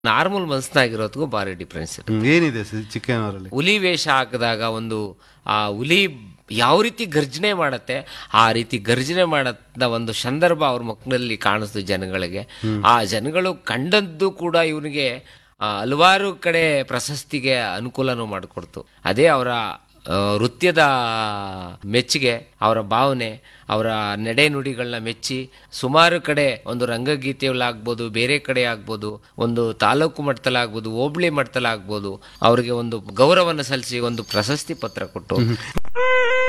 normal ಮನ್ಸ್ನಾಗಿರೋದಕ್ಕೂ ಭಾರಿ difference ಇದೆ ಹ್ಮ್, ಏನಿದೆ ಸಿ- ಚಿಕ್ಕನವರಲ್ಲಿ ಹುಲಿ ವೇಷ ಹಾಕಿದಾಗ ಒಂದು ಆ ಹುಲಿ ಯಾವ ರೀತಿ ಗರ್ಜನೆ ಮಾಡತ್ತೆ ಆ ರೀತಿ ಗರ್ಜನೆ ಮಾಡದ ಒಂದು ಸಂದರ್ಭ ಅವ್ರ ಮಕ್ಕಳಲ್ಲಿ ಕಾಣಿಸ್ತು ಜನಗಳಿಗೆ ಆ ಜನಗಳು ಕಂಡದ್ದು ಕೂಡ ಇವನಿಗೆ ಹಲವಾರು ಕಡೆ ಪ್ರಶಸ್ತಿಗೆ ಅನುಕೂಲನೂ ಮಾಡಿಕೊಡ್ತು ಅದೇ ಅವರ ಆ, ನೃತ್ಯದ ಮೆಚ್ಚುಗೆ ಅವರ ಭಾವನೆ ಅವರ ನಡೆ ನುಡಿಗಳನ್ನ ಮೆಚ್ಚಿ ಸುಮಾರು ಕಡೆ ಒಂದು ರಂಗಗೀತೆಯಲ್ಲಾಗ್ಬೋದು ಬೇರೆ ಕಡೆ ಆಗ್ಬೋದು ಒಂದು ತಾಲೂಕು ಮಟ್ಟದಲ್ಲಾಗ್ಬೋದು ಹೋಬಳಿ ಮಟ್ಟದಲ್ಲಾಗ್ಬೋದು ಅವರಿಗೆ ಒಂದು ಗೌರವವನ್ನು ಸಲ್ಲಿಸಿ ಒಂದು ಪ್ರಶಸ್ತಿ ಪತ್ರ ಕೊಟ್ಟು